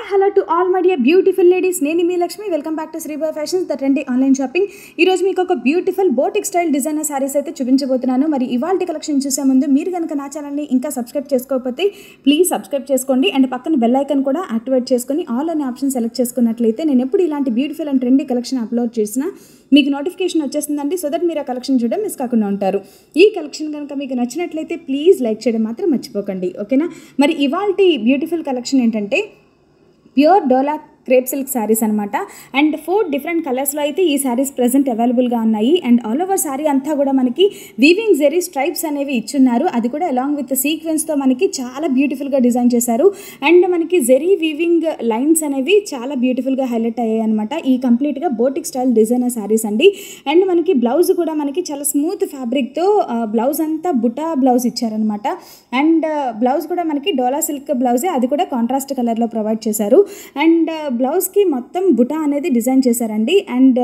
hello to all my dear beautiful ladies నేను మీ Lakshmi welcome back to Sribai fashions the trendy online shopping ఈరోజు మీకు ఒక beautiful boutique style designer saris అయితే చూపించబోతున్నాను మరి ఇవాళ కలెక్షన్ చూసే ముందు మీరు కనుక నా ఛానల్ని ఇంకా సబ్స్క్రైబ్ చేసుకోకపోతే ప్లీజ్ సబ్స్క్రైబ్ చేసుకోండి అండ్ పక్కన బెల్ ఐకన్ కూడా యాక్టివేట్ చేసుకొని ఆల్ అనే ఆప్షన్ సెలెక్ట్ చేసుకున్నట్లయితే నేను ఎప్పుడు ఇలాంటి beautiful and trendy collection upload చేసినా మీకు నోటిఫికేషన్ వచ్చేస్తుందండి సో దట్ మీరు ఆ కలెక్షన్ చూడడం మిస్ కాకుండా ఉంటారు ఈ కలెక్షన్ కనుక మీకు నచ్చినట్లయితే ప్లీజ్ లైక్ చేయడం మాత్రం మర్చిపోకండి ఓకేనా మరి ఇవాళ బ్యూటిఫుల్ కలెక్షన్ ఏంటంటే pure Dola crepe silk saris అనమాట అండ్ ఫోర్ డిఫరెంట్ కలర్స్లో అయితే ఈ శారీస్ ప్రజెంట్ అవైలబుల్గా ఉన్నాయి అండ్ ఆల్ ఓవర్ శారీ అంతా కూడా మనకి వీవింగ్ జెరీ స్ట్రైప్స్ అనేవి ఇచ్చున్నారు అది కూడా అలాంగ్ విత్ సీక్వెన్స్తో మనకి చాలా బ్యూటిఫుల్గా డిజైన్ చేశారు అండ్ మనకి జెరీ వీవింగ్ లైన్స్ అనేవి చాలా బ్యూటిఫుల్గా హైలైట్ అయ్యాయి అనమాట ఈ కంప్లీట్గా బోటిక్ స్టైల్ డిజైనర్ శారీస్ అండి అండ్ మనకి బ్లౌజ్ కూడా మనకి చాలా స్మూత్ ఫ్యాబ్రిక్తో బ్లౌజ్ అంతా బుటా బ్లౌజ్ ఇచ్చారనమాట అండ్ బ్లౌజ్ కూడా మనకి డోలా సిల్క్ బ్లౌజే అది కూడా కాంట్రాస్ట్ కలర్లో ప్రొవైడ్ చేశారు అండ్ బ్లౌజ్కి మొత్తం బుటా అనేది డిజైన్ చేశారండి అండ్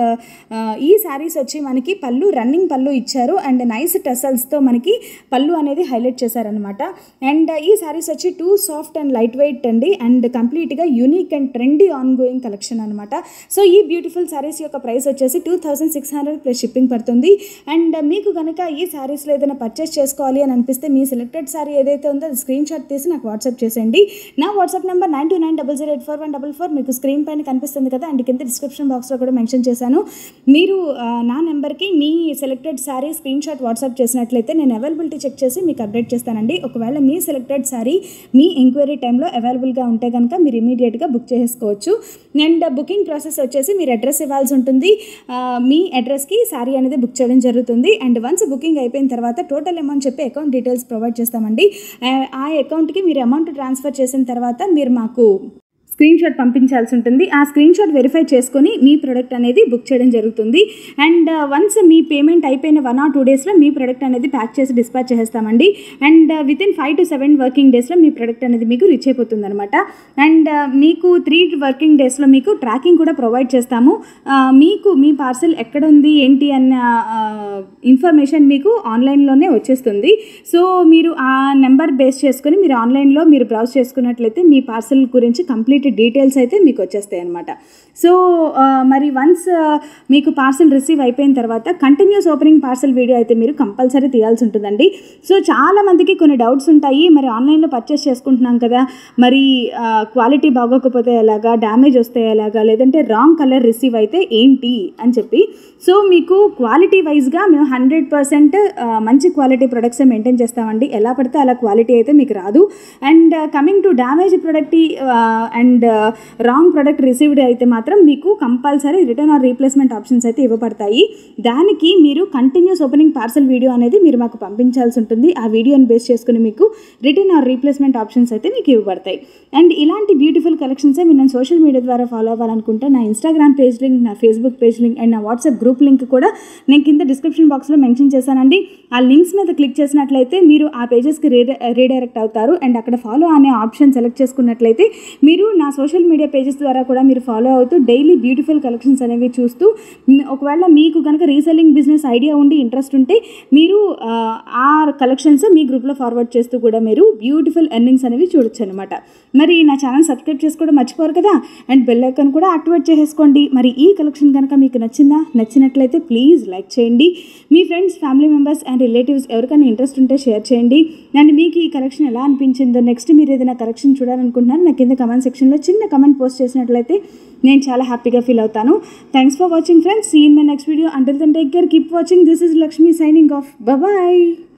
ఈ శారీస్ వచ్చి మనకి పళ్ళు రన్నింగ్ పళ్ళు ఇచ్చారు అండ్ నైస్ టెసల్స్తో మనకి పళ్ళు అనేది హైలైట్ చేశారనమాట అండ్ ఈ శారీస్ వచ్చి too soft and lightweight అండి అండ్ కంప్లీట్గా unique and trendy ongoing collection అనమాట సో ఈ బ్యూటిఫుల్ శారీస్ యొక్క ప్రైస్ వచ్చేసి two thousand six hundred plus shipping పడుతుంది అండ్ మీకు కనుక ఈ శారీస్లో ఏదైనా పర్చేస్ చేసుకోవాలి అని అనిపిస్తే మీ సెలెక్టెడ్ శారీ ఏదైతే ఉందో అది స్క్రీన్ షాట్ తీసి నాకు వాట్సాప్ చేసేయండి నా WhatsApp number nine two nine double zero eight four one double four మీకు స్క్రీన్ పైన కనిపిస్తుంది కదా అండ్ కింద డిస్క్రిప్షన్ బాక్స్లో కూడా మెన్షన్ చేశాను మీరు ఆ, నా నెంబర్కి మీ selected sari screenshot WhatsApp చేసినట్లయితే నేను అవైలబిలిటీ చెక్ చేసి మీకు అప్డేట్ చేస్తానండి ఒకవేళ మీ సెలెక్టెడ్ శారీ మీ ఎంక్వైరీ టైంలో అవైలబుల్గా ఉంటే కనుక మీరు ఇమీడియట్గా బుక్ చేసుకోవచ్చు అండ్ బుకింగ్ ప్రాసెస్ వచ్చేసి మీరు అడ్రస్ ఇవ్వాల్సి ఉంటుంది ఆ, మీ అడ్రస్కి శారీ అనేది బుక్ చేయడం జరుగుతుంది అండ్ వన్స్ బుకింగ్ అయిపోయిన తర్వాత టోటల్ అమౌంట్ చెప్పి అకౌంట్ డీటెయిల్స్ ప్రొవైడ్ చేస్తామండి ఆ, ఆ అకౌంట్కి మీరు అమౌంట్ ట్రాన్స్ఫర్ చేసిన తర్వాత మీరు మాకు స్క్రీన్ షాట్ పంపించాల్సి ఉంటుంది ఆ స్క్రీన్ షాట్ వెరిఫై చేసుకొని మీ ప్రోడక్ట్ అనేది బుక్ చేయడం జరుగుతుంది అండ్ వన్స్ మీ పేమెంట్ అయిపోయిన వన్ ఆర్ టూ డేస్లో మీ ప్రోడక్ట్ అనేది ప్యాక్ చేసి డిస్పాచ్ చేస్తామండి and within five to seven working డేస్లో మీ ప్రోడక్ట్ అనేది మీకు రీచ్ అయిపోతుంది అనమాట అండ్ మీకు త్రీ వర్కింగ్ డేస్లో మీకు ట్రాకింగ్ కూడా ప్రొవైడ్ చేస్తాము ఆ, మీకు మీ పార్సెల్ ఎక్కడ ఉంది ఏంటి అన్న ఇన్ఫర్మేషన్ మీకు ఆన్లైన్లోనే వచ్చేస్తుంది సో మీరు ఆ నెంబర్ బేస్ చేసుకొని మీరు ఆన్లైన్లో మీరు బ్రౌజ్ చేసుకున్నట్లయితే మీ పార్సెల్ గురించి కంప్లీట్ డీటెయిల్స్ అయితే మీకు వచ్చేస్తాయి అనమాట సో ఆ, మరి వన్స్ మీకు పార్సెల్ రిసీవ్ అయిపోయిన తర్వాత కంటిన్యూస్ ఓపెనింగ్ పార్సెల్ వీడియో అయితే మీరు కంపల్సరీ తీయాల్సి ఉంటుందండి సో చాలా మందికి కొన్ని డౌట్స్ ఉంటాయి మరి ఆన్లైన్లో పర్చేస్ చేసుకుంటున్నాం కదా మరి క్వాలిటీ బాగోకపోతే ఎలాగా డ్యామేజ్ వస్తే ఎలాగా లేదంటే రాంగ్ కలర్ రిసీవ్ అయితే ఏంటి అని చెప్పి సో మీకు క్వాలిటీ వైజ్గా మేము హండ్రెడ్ పర్సెంట్ మంచి క్వాలిటీ ప్రొడక్ట్స్ మెయింటైన్ చేస్తామండి ఎలా పడితే అలా క్వాలిటీ అయితే మీకు రాదు and coming to damage product and wrong product received అయితే మాత్రం మీకు compulsory return or replacement options అయితే ఇవ్వబడతాయి దానికి మీరు కంటిన్యూస్ ఓపెనింగ్ పార్సల్ వీడియో అనేది మీరు మాకు పంపించాల్సి ఉంటుంది ఆ వీడియోని బేస్ చేసుకుని మీకు రిటర్న్ ఆర్ రీప్లేస్మెంట్ ఆప్షన్స్ అయితే మీకు ఇవ్వబడతాయి అండ్ ఇలాంటి బ్యూటిఫుల్ కలెక్షన్సే మీరు నేను సోషల్ మీడియా ద్వారా ఫాలో అవ్వాలనుకుంటే నా ఇన్స్టాగ్రామ్ పేజ్ లింక్ నా ఫేస్బుక్ పేజ్ లింక్ అండ్ నా వాట్సాప్ గ్రూప్ లింక్ కూడా నేను కింద డిస్క్రిప్షన్ బాక్స్లో మెన్షన్ చేశానండి ఆ లింక్స్ మీద క్లిక్ చేసినట్లయితే మీరు ఆ పేజెస్కి రీడ రీడైరెక్ట్ అవుతారు అండ్ అక్కడ ఫాలో అనే ఆప్షన్ సెలెక్ట్ చేసుకున్నట్లయితే మీరు నా సోషల్ మీడియా పేజెస్ ద్వారా కూడా మీరు ఫాలో అవుతూ డైలీ బ్యూటిఫుల్ కలెక్షన్స్ అనేవి చూస్తూ మ్, ఒకవేళ మీకు కనుక రీసెల్లింగ్ బిజినెస్ ఐడియా ఉండి ఇంట్రెస్ట్ ఉంటే మీరు ఆ, ఆ కలెక్షన్స్ మీ గ్రూప్లో ఫార్వర్డ్ చేస్తూ కూడా మీరు బ్యూటిఫుల్ ఎర్నింగ్స్ అనేవి చూడొచ్చు అనమాట మరి నా ఛానల్ సబ్స్క్రైబ్ చేసుకోవడం మర్చిపోరు కదా అండ్ బెల్ ఐకాన్ కూడా యాక్టివేట్ చేసేసుకోండి మరి ఈ కలెక్షన్ కనుక మీకు నచ్చిందా నచ్చినట్లయితే ప్లీజ్ లైక్ చేయండి మీ friends family members and relatives ఎవరికైనా ఇంట్రెస్ట్ ఉంటే షేర్ చేయండి అండ్ మీకు ఈ కలెక్షన్ ఎలా అనిపించిందో నెక్స్ట్ మీరు ఏదైనా కలెక్షన్ చూడాలనుకుంటున్నాను నా కింద కమెంట్ సెక్షన్లో చిన్న కమెంట్ పోస్ట్ చేసినట్లయితే నేను చాలా హ్యాపీగా ఫీల్ అవుతాను thanks for watching friends see in my next video until then take care keep watching this is Lakshmi signing off bye